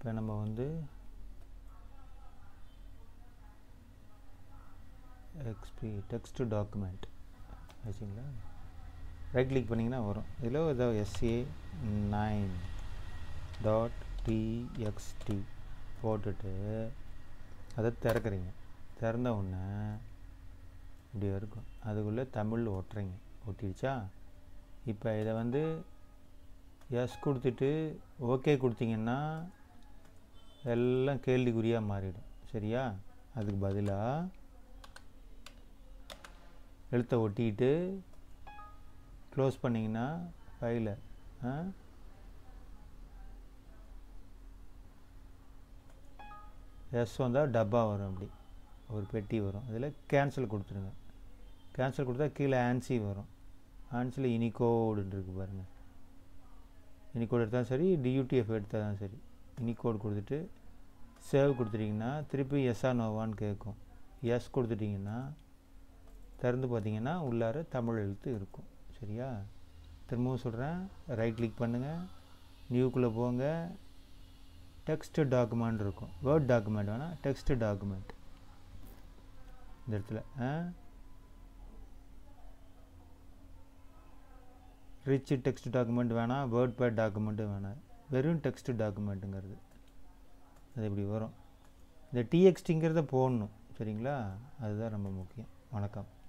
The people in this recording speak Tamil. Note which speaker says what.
Speaker 1: இப்போ நம்ம வந்து எக்ஸ்பி டெக்ஸ்ட் டாக்குமெண்ட் வச்சிங்களா ரைட் கிளிக் பண்ணிங்கன்னா வரும் இதில் ஏதோ எஸ்ஏ நைன் டாட் டிஎக்ஸ்டி போட்டுட்டு அதை திறக்கிறீங்க திறந்த உடனே இப்படி இருக்கும் அதுக்குள்ளே தமிழ் ஒட்டுறீங்க ஒட்டிடுச்சா இப்போ இதை வந்து எஸ் கொடுத்துட்டு ஓகே கொடுத்தீங்கன்னா எல்லாம் கேள்விக்குறியாக மாறிடும் சரியா அதுக்கு பதிலாக எழுத்தை ஒட்டிக்கிட்டு க்ளோஸ் பண்ணிங்கன்னா ஃபைலை எஸ் வந்தால் டப்பா வரும் அப்படி ஒரு பெட்டி வரும் அதில் கேன்சல் கொடுத்துருங்க கேன்சல் கொடுத்தா கீழே ஆன்சி வரும் ஆன்சியில் இனிகோடுன்னு இருக்குது பாருங்கள் இனிகோடு எடுத்தாலும் சரி டியூடிஎஃப் எடுத்தால் தான் சரி இனிகோடு கொடுத்துட்டு சேவ் கொடுத்துட்டிங்கன்னா திருப்பி எஸ்ஆ நோவான்னு கேட்கும் எஸ் கொடுத்துட்டிங்கன்னா திறந்து பார்த்தீங்கன்னா உள்ளார தமிழ் எழுத்து இருக்கும் சரியா திரும்பவும் சொல்கிறேன் ரைட் கிளிக் பண்ணுங்கள் நியூக்குள்ளே போங்க டெக்ஸ்ட் டாக்குமெண்ட் இருக்கும் வேர்ட் டாக்குமெண்ட் வேணால் டெக்ஸ்ட் டாக்குமெண்ட் இந்த இடத்துல ரிச் டெக்ஸ்ட் டாக்குமெண்ட் வேணாம் வேர்ட் பேட் டாக்குமெண்ட்டு வேணாம் வெறும் டெக்ஸ்ட் டாக்குமெண்ட்டுங்கிறது அது இப்படி வரும் இந்த டிஎக்ஸ்டிங்கிறத போடணும் சரிங்களா அதுதான் ரொம்ப முக்கியம் வணக்கம்